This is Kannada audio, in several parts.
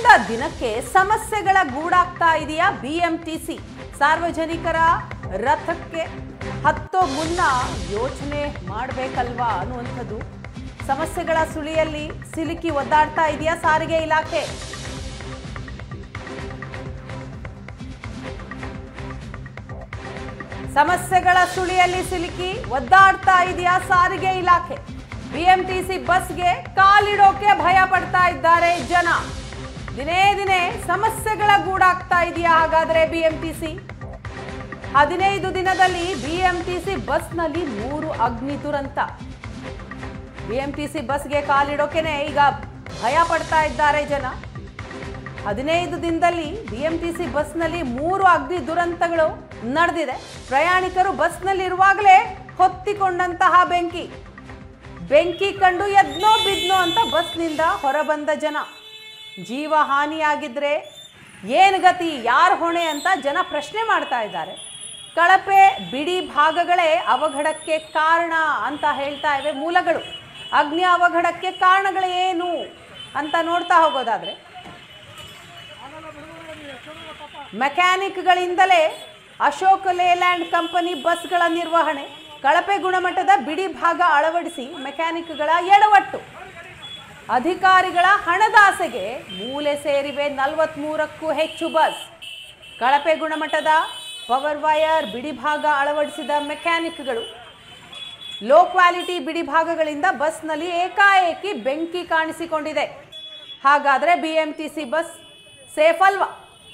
ದಿನಕ್ಕೆ ಸಮಸ್ಯೆಗಳ ಗೂಡಾಗ್ತಾ ಇದೆಯಾ ಬಿಎಂಟಿಸಿ ಸಾರ್ವಜನಿಕರ ರಥಕ್ಕೆ ಹತ್ತೋ ಮುನ್ನ ಯೋಚನೆ ಮಾಡಬೇಕಲ್ವಾ ಅನ್ನುವಂಥದ್ದು ಸಮಸ್ಯೆಗಳ ಸುಳಿಯಲ್ಲಿ ಸಿಲುಕಿ ಒದ್ದಾಡ್ತಾ ಇದೆಯಾ ಸಾರಿಗೆ ಇಲಾಖೆ ಸಮಸ್ಯೆಗಳ ಸುಳಿಯಲ್ಲಿ ಸಿಲುಕಿ ಒದ್ದಾಡ್ತಾ ಇದೆಯಾ ಸಾರಿಗೆ ಇಲಾಖೆ ಬಿಎಂಟಿಸಿ ಬಸ್ಗೆ ಕಾಲಿಡೋಕೆ ಭಯ ಪಡ್ತಾ ಇದ್ದಾರೆ ಜನ ದಿನೇ ದಿನೇ ಸಮಸ್ಯೆಗಳ ಗೂಡಾಗ್ತಾ ಇದೆಯಾ ಹಾಗಾದ್ರೆ ಬಿಎಂಟಿಸಿ ಹದಿನೈದು ದಿನದಲ್ಲಿ ಬಿಎಂಟಿಸಿ ಬಸ್ನಲ್ಲಿ ಮೂರು ಅಗ್ನಿ ದುರಂತ ಬಿಎಂಟಿಸಿ ಬಸ್ಗೆ ಕಾಲಿಡೋಕೆನೆ ಈಗ ಭಯ ಪಡ್ತಾ ಇದ್ದಾರೆ ಜನ ಹದಿನೈದು ದಿನದಲ್ಲಿ ಬಿಎಂಟಿಸಿ ಬಸ್ನಲ್ಲಿ ಮೂರು ಅಗ್ನಿ ದುರಂತಗಳು ನಡೆದಿದೆ ಪ್ರಯಾಣಿಕರು ಬಸ್ನಲ್ಲಿ ಇರುವಾಗಲೇ ಹೊತ್ತಿಕೊಂಡಂತಹ ಬೆಂಕಿ ಬೆಂಕಿ ಕಂಡು ಎದ್ನೋ ಬಿದ್ನೋ ಅಂತ ಬಸ್ನಿಂದ ಹೊರಬಂದ ಜನ ಜೀವ ಹಾನಿಯಾಗಿದ್ರೆ ಏನು ಗತಿ ಯಾರ ಹೊಣೆ ಅಂತ ಜನ ಪ್ರಶ್ನೆ ಮಾಡ್ತಾ ಇದ್ದಾರೆ ಕಳಪೆ ಬಿಡಿ ಭಾಗಗಳೇ ಅವಘಡಕ್ಕೆ ಕಾರಣ ಅಂತ ಹೇಳ್ತಾ ಇವೆ ಮೂಲಗಳು ಅಗ್ನಿ ಅವಘಡಕ್ಕೆ ಕಾರಣಗಳೇನು ಅಂತ ನೋಡ್ತಾ ಹೋಗೋದಾದ್ರೆ ಮೆಕ್ಯಾನಿಕ್ಗಳಿಂದಲೇ ಅಶೋಕ್ ಲೇಲ್ಯಾಂಡ್ ಕಂಪನಿ ಬಸ್ಗಳ ನಿರ್ವಹಣೆ ಕಳಪೆ ಗುಣಮಟ್ಟದ ಬಿಡಿ ಭಾಗ ಅಳವಡಿಸಿ ಮೆಕ್ಯಾನಿಕ್ಗಳ ಎಡವಟ್ಟು ಅಧಿಕಾರಿಗಳ ಹಣದಾಸೆಗೆ ಮೂಲೆ ಸೇರಿವೆ ನಲವತ್ಮೂರಕ್ಕೂ ಹೆಚ್ಚು ಬಸ್ ಕಳಪೆ ಗುಣಮಟ್ಟದ ಪವರ್ ವೈರ್ ಬಿಡಿಭಾಗ ಅಳವಡಿಸಿದ ಮೆಕ್ಯಾನಿಕ್ಗಳು ಲೋ ಕ್ವಾಲಿಟಿ ಬಿಡಿಭಾಗಗಳಿಂದ ಬಸ್ನಲ್ಲಿ ಏಕಾಏಕಿ ಬೆಂಕಿ ಕಾಣಿಸಿಕೊಂಡಿದೆ ಹಾಗಾದರೆ B M T C bus safe ಅಲ್ವಾ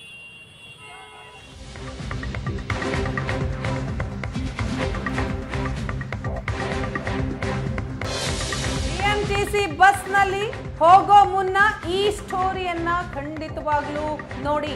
ಬಿಎಂಟಿಸಿ ಬಸ್ನಲ್ಲಿ ಹೋಗೋ ಮುನ್ನ ಈ ಸ್ಟೋರಿಯನ್ನ ಖಂಡಿತವಾಗ್ಲೂ ನೋಡಿ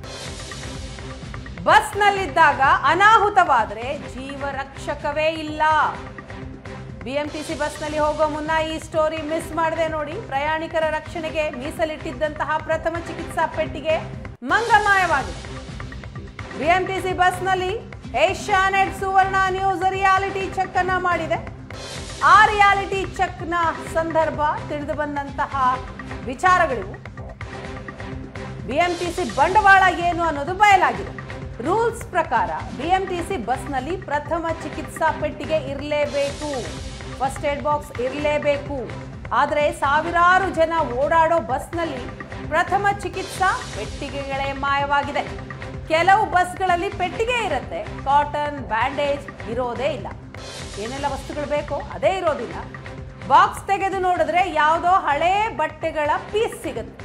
ಬಸ್ನಲ್ಲಿದ್ದಾಗ ಅನಾಹುತವಾದ್ರೆ ಜೀವ ರಕ್ಷಕವೇ ಇಲ್ಲ ಬಿಎಂಟಿಸಿ ಬಸ್ನಲ್ಲಿ ಹೋಗೋ ಮುನ್ನ ಈ ಸ್ಟೋರಿ ಮಿಸ್ ಮಾಡದೆ ನೋಡಿ ಪ್ರಯಾಣಿಕರ ರಕ್ಷಣೆಗೆ ಮೀಸಲಿಟ್ಟಿದ್ದಂತಹ ಪ್ರಥಮ ಚಿಕಿತ್ಸಾ ಪೆಟ್ಟಿಗೆ ಮಂಗಮಾಯವಾಗಿದೆ ಬಿಎಂಟಿಸಿ ಬಸ್ನಲ್ಲಿ Asianet Suvarna news reality check ಅನ್ನ ಮಾಡಿದೆ ಆ ರಿಯಾಲಿಟಿ ಚೆಕ್ನ ಸಂದರ್ಭ ತಿಳಿದು ಬಂದಂತಹ ವಿಚಾರಗಳಿವು ಬಿಎಂಟಿಸಿ ಬಂಡವಾಳ ಏನು ಅನ್ನೋದು ಬಯಲಾಗಿದೆ ರೂಲ್ಸ್ ಪ್ರಕಾರ ಬಿಎಂಟಿಸಿ ಬಸ್ನಲ್ಲಿ ಪ್ರಥಮ ಚಿಕಿತ್ಸಾ ಪೆಟ್ಟಿಗೆ ಇರಲೇಬೇಕು ಫಸ್ಟ್ ಏಡ್ ಬಾಕ್ಸ್ ಇರಲೇಬೇಕು ಆದರೆ ಸಾವಿರಾರು ಜನ ಓಡಾಡೋ ಬಸ್ನಲ್ಲಿ ಪ್ರಥಮ ಚಿಕಿತ್ಸಾ ಪೆಟ್ಟಿಗೆಗಳೇ ಮಾಯವಾಗಿದೆ ಕೆಲವು ಬಸ್ಗಳಲ್ಲಿ ಪೆಟ್ಟಿಗೆ ಇರುತ್ತೆ ಕಾಟನ್ ಬ್ಯಾಂಡೇಜ್ ಇರೋದೇ ಇಲ್ಲ ಏನೆಲ್ಲ ವಸ್ತುಗಳು ಬೇಕೋ ಅದೇ ಇರೋದಿಲ್ಲ ಬಾಕ್ಸ್ ತೆಗೆದು ನೋಡಿದ್ರೆ ಯಾವುದೋ ಹಳೇ ಬಟ್ಟೆಗಳ ಪೀಸ್ ಸಿಗುತ್ತೆ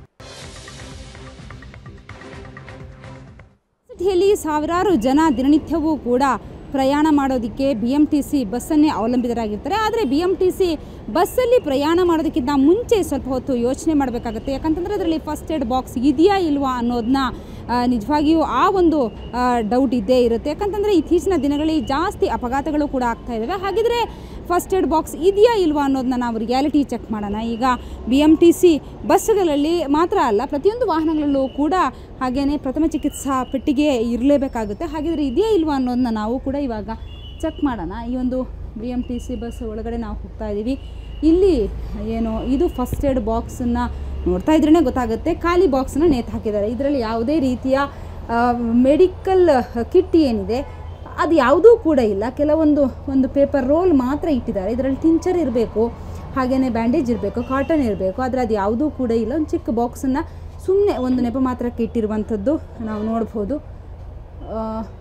ಸಿಟಿಯಲ್ಲಿ ಸಾವಿರಾರು ಜನ ದಿನನಿತ್ಯವೂ ಕೂಡ ಪ್ರಯಾಣ ಮಾಡೋದಕ್ಕೆ ಬಿ ಎಮ್ ಟಿ ಸಿ ಬಸ್ಸನ್ನೇ ಅವಲಂಬಿತರಾಗಿರ್ತಾರೆ ಆದರೆ ಬಿ ಎಮ್ ಟಿ ಸಿ ಬಸ್ಸಲ್ಲಿ ಪ್ರಯಾಣ ಮಾಡೋದಕ್ಕಿಂತ ಮುಂಚೆ ಸ್ವಲ್ಪ ಹೊತ್ತು ಯೋಚನೆ ಮಾಡಬೇಕಾಗುತ್ತೆ ಯಾಕಂತಂದರೆ ಅದರಲ್ಲಿ ಫಸ್ಟ್ ಏಡ್ ಬಾಕ್ಸ್ ಇದೆಯಾ ಇಲ್ವಾ ಅನ್ನೋದನ್ನ ಆ, ನಿಜವಾಗಿಯೂ ಆ ಒಂದು ಡೌಟ್ ಇದ್ದೇ ಇರುತ್ತೆ ಯಾಕಂತಂದರೆ ಇತ್ತೀಚಿನ ದಿನಗಳಲ್ಲಿ ಜಾಸ್ತಿ ಅಪಘಾತಗಳು ಕೂಡ ಆಗ್ತಾ ಇದ್ದಾವೆ ಹಾಗಿದ್ರೆ ಫಸ್ಟ್ ಏಡ್ ಬಾಕ್ಸ್ ಇದೆಯಾ ಇಲ್ವಾ ಅನ್ನೋದನ್ನ ನಾವು ರಿಯಾಲಿಟಿ ಚೆಕ್ ಮಾಡೋಣ ಈಗ ಬಿ ಎಮ್ ಟಿ ಸಿ ಬಸ್ಸುಗಳಲ್ಲಿ ಮಾತ್ರ ಅಲ್ಲ ಪ್ರತಿಯೊಂದು ವಾಹನಗಳಲ್ಲೂ ಕೂಡ ಹಾಗೆಯೇ ಪ್ರಥಮ ಚಿಕಿತ್ಸಾ ಪೆಟ್ಟಿಗೆ ಇರಲೇಬೇಕಾಗುತ್ತೆ ಹಾಗಿದ್ರೆ ಇದೆಯಾ ಇಲ್ವಾ ಅನ್ನೋದನ್ನ ನಾವು ಕೂಡ ಇವಾಗ ಚೆಕ್ ಮಾಡೋಣ ಈ ಒಂದು B M T C bus ಒಳಗಡೆ ನಾವು ಹೋಗ್ತಾ ಇದ್ದೀವಿ ಇಲ್ಲಿ ಏನು ಇದು ಫಸ್ಟ್ ಏಡ್ ಬಾಕ್ಸನ್ನು ನೋಡ್ತಾ ಇದ್ರೇ ಗೊತ್ತಾಗುತ್ತೆ ಖಾಲಿ ಬಾಕ್ಸನ್ನ ನೇತು ಹಾಕಿದ್ದಾರೆ ಇದರಲ್ಲಿ ಯಾವುದೇ ರೀತಿಯ ಮೆಡಿಕಲ್ ಕಿಟ್ ಏನಿದೆ ಅದು ಯಾವುದೂ ಕೂಡ ಇಲ್ಲ ಕೆಲವೊಂದು ಒಂದು ಪೇಪರ್ ರೋಲ್ ಮಾತ್ರ ಇಟ್ಟಿದ್ದಾರೆ ಇದರಲ್ಲಿ ಟಿಂಚರ್ ಇರಬೇಕು ಹಾಗೆಯೇ ಬ್ಯಾಂಡೇಜ್ ಇರಬೇಕು ಕಾಟನ್ ಇರಬೇಕು ಆದರೆ ಅದು ಯಾವುದೂ ಕೂಡ ಇಲ್ಲ ಒಂದು ಚಿಕ್ಕ ಬಾಕ್ಸನ್ನು ಸುಮ್ಮನೆ ಒಂದು ನೆಪ ಮಾತ್ರಕ್ಕೆ ಇಟ್ಟಿರುವಂಥದ್ದು ನಾವು ನೋಡ್ಬೋದು ಆ,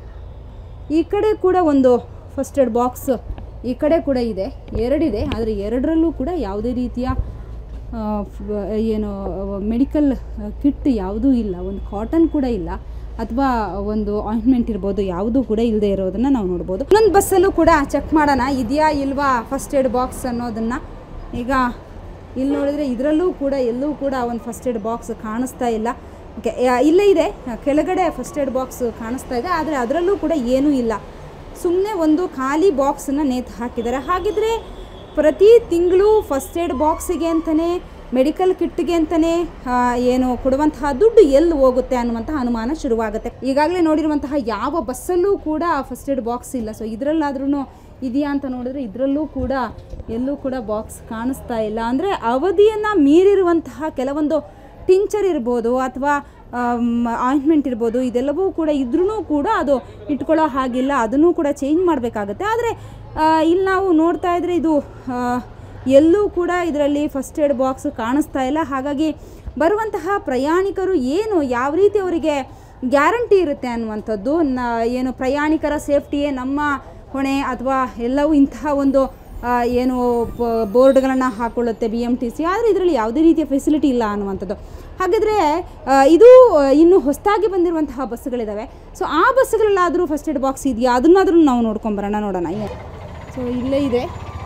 ಈ ಕಡೆ ಕೂಡ ಒಂದು ಫಸ್ಟ್ ಏಡ್ ಬಾಕ್ಸ್ ಈ ಕಡೆ ಕೂಡ ಇದೆ ಎರಡಿದೆ ಆದರೆ ಎರಡರಲ್ಲೂ ಕೂಡ ಯಾವುದೇ ರೀತಿಯ ಆ, ಫ್- ಏನು ಮೆಡಿಕಲ್ ಕಿಟ್ ಯಾವುದೂ ಇಲ್ಲ ಒಂದು ಕಾಟನ್ ಕೂಡ ಇಲ್ಲ ಅಥವಾ ಒಂದು ಆಯಿಂಟ್ಮೆಂಟ್ ಇರ್ಬೋದು ಯಾವುದೂ ಕೂಡ ಇಲ್ಲದೆ ಇರೋದನ್ನು ನಾವು ನೋಡ್ಬೋದು ಇನ್ನೊಂದು ಬಸ್ಸಲ್ಲೂ ಕೂಡ ಚೆಕ್ ಮಾಡೋಣ ಇದೆಯಾ ಇಲ್ವಾ ಫಸ್ಟ್ ಏಡ್ ಬಾಕ್ಸ್ ಅನ್ನೋದನ್ನು ಈಗ ಇಲ್ಲಿ ನೋಡಿದರೆ ಇದರಲ್ಲೂ ಕೂಡ ಎಲ್ಲೂ ಕೂಡ ಒಂದು ಫಸ್ಟ್ ಏಡ್ ಬಾಕ್ಸ್ ಕಾಣಿಸ್ತಾ ಇಲ್ಲ ಓಕೆ ಇಲ್ಲೇ ಇದೆ ಕೆಳಗಡೆ ಫಸ್ಟ್ ಏಡ್ ಬಾಕ್ಸ್ ಕಾಣಿಸ್ತಾ ಇದೆ ಆದರೆ ಅದರಲ್ಲೂ ಕೂಡ ಏನೂ ಇಲ್ಲ ಸುಮ್ಮನೆ ಒಂದು ಖಾಲಿ ಬಾಕ್ಸನ್ನು ನೇತು ಹಾಕಿದ್ದಾರೆ ಹಾಗಿದ್ರೆ ಪ್ರತಿ ತಿಂಗಳು ಫಸ್ಟ್ ಏಡ್ ಬಾಕ್ಸಿಗೆ ಅಂತಲೇ ಮೆಡಿಕಲ್ ಕಿಟ್ಗೆ ಅಂತಲೇ ಏನು ಕೊಡುವಂತಹ ದುಡ್ಡು ಎಲ್ಲಿ ಹೋಗುತ್ತೆ ಅನ್ನುವಂತಹ ಅನುಮಾನ ಶುರುವಾಗುತ್ತೆ ಈಗಾಗಲೇ ನೋಡಿರುವಂತಹ ಯಾವ ಬಸ್ಸಲ್ಲೂ ಕೂಡ ಫಸ್ಟ್ ಏಡ್ ಬಾಕ್ಸ್ ಇಲ್ಲ ಸೊ ಇದರಲ್ಲಾದ್ರೂ ಇದೆಯಾ ಅಂತ ನೋಡಿದ್ರೆ ಇದರಲ್ಲೂ ಕೂಡ ಎಲ್ಲೂ ಕೂಡ ಬಾಕ್ಸ್ ಕಾಣಿಸ್ತಾ ಇಲ್ಲ ಅಂದರೆ ಅವಧಿಯನ್ನು ಮೀರಿರುವಂತಹ ಕೆಲವೊಂದು ಟಿಂಚರ್ ಇರ್ಬೋದು ಅಥವಾ ಆಯಿಂಟ್ಮೆಂಟ್ ಇರ್ಬೋದು ಇದೆಲ್ಲವೂ ಕೂಡ ಇದ್ರೂ ಕೂಡ ಅದು ಇಟ್ಕೊಳ್ಳೋ ಹಾಗಿಲ್ಲ ಅದನ್ನು ಕೂಡ ಚೇಂಜ್ ಮಾಡಬೇಕಾಗತ್ತೆ ಆದರೆ ಇಲ್ಲಿ ನಾವು ನೋಡ್ತಾ ಇದ್ರೆ ಇದು ಆ, ಎಲ್ಲೂ ಕೂಡ ಇದರಲ್ಲಿ ಫಸ್ಟ್ ಏಡ್ ಬಾಕ್ಸ್ ಕಾಣಿಸ್ತಾ ಇಲ್ಲ ಹಾಗಾಗಿ ಬರುವಂತಹ ಪ್ರಯಾಣಿಕರು ಏನು ಯಾವ ರೀತಿ ಅವರಿಗೆ ಗ್ಯಾರಂಟಿ ಇರುತ್ತೆ ಅನ್ನುವಂಥದ್ದು ನ ಏನು ಪ್ರಯಾಣಿಕರ ಸೇಫ್ಟಿಯೇ ನಮ್ಮ ಹೊಣೆ ಅಥವಾ ಎಲ್ಲವೂ ಇಂತಹ ಒಂದು ಆ, ಏನು ಬೋರ್ಡ್ಗಳನ್ನು ಹಾಕೊಳ್ಳುತ್ತೆ ಬಿ ಎಮ್ ಟಿ ಸಿ ಆದರೆ ಇದರಲ್ಲಿ ಯಾವುದೇ ರೀತಿಯ ಫೆಸಿಲಿಟಿ ಇಲ್ಲ ಅನ್ನುವಂಥದ್ದು ಹಾಗಿದ್ರೆ ಆ, ಇದು ಆ, ಇನ್ನು ಹೊಸದಾಗಿ ಬಂದಿರುವಂತಹ ಬಸ್ಸುಗಳಿದ್ದಾವೆ ಸೊ ಆ ಬಸ್ಸುಗಳಲ್ಲಾದರೂ ಫಸ್ಟ್ ಏಡ್ ಬಾಕ್ಸ್ ಇದೆಯಾ ಅದನ್ನಾದರೂ ನಾವು ನೋಡ್ಕೊಂಬರೋಣ ನೋಡೋಣ ಸೊ ಇಲ್ಲೇ ಇದೆ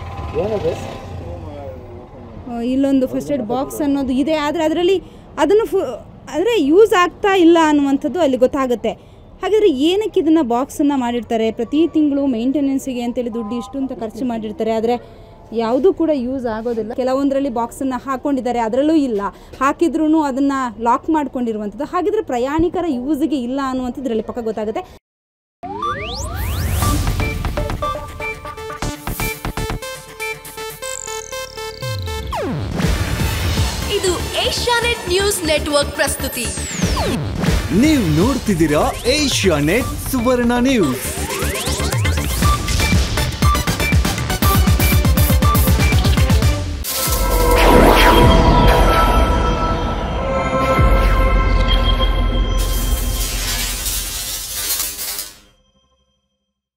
ಆ, ಇಲ್ಲೊಂದು ಫಸ್ಟ್ ಏಡ್ ಬಾಕ್ಸ್ ಅನ್ನೋದು ಇದೆ ಆದರೆ ಅದರಲ್ಲಿ ಅದನ್ನು ಫು ಅಂದರೆ ಯೂಸ್ ಆಗ್ತಾ ಇಲ್ಲ ಅನ್ನುವಂಥದ್ದು ಅಲ್ಲಿ ಗೊತ್ತಾಗುತ್ತೆ ಹಾಗಾದರೆ ಏನಕ್ಕೆ ಇದನ್ನು ಬಾಕ್ಸನ್ನು ಮಾಡಿರ್ತಾರೆ ಪ್ರತಿ ತಿಂಗಳು ಮೇಂಟೆನೆನ್ಸಿಗೆ ಅಂತೇಳಿ ದುಡ್ಡು ಇಷ್ಟು ಅಂತ ಖರ್ಚು ಮಾಡಿರ್ತಾರೆ ಆದರೆ ಯಾವುದೂ ಕೂಡ ಯೂಸ್ ಆಗೋದಿಲ್ಲ ಕೆಲವೊಂದರಲ್ಲಿ ಬಾಕ್ಸನ್ನು ಹಾಕ್ಕೊಂಡಿದ್ದಾರೆ ಅದರಲ್ಲೂ ಇಲ್ಲ ಹಾಕಿದ್ರೂ ಅದನ್ನು ಲಾಕ್ ಮಾಡ್ಕೊಂಡಿರುವಂಥದ್ದು ಹಾಗಿದ್ರೆ ಪ್ರಯಾಣಿಕರ ಯೂಸ್ಗೆ ಇಲ್ಲ ಅನ್ನುವಂಥದ್ದು ಇದರಲ್ಲಿ ಪಕ್ಕ ಗೊತ್ತಾಗುತ್ತೆ ಇದು ಏಷ್ಯಾನೆಟ್ ನ್ಯೂಸ್ ನೆಟ್ವರ್ಕ್ ಪ್ರಸ್ತುತಿ ನೀವು ನೋಡ್ತಿದ್ದೀರಾ ಏಷ್ಯಾ ನೆಟ್ ಸುವರ್ಣ ನ್ಯೂಸ್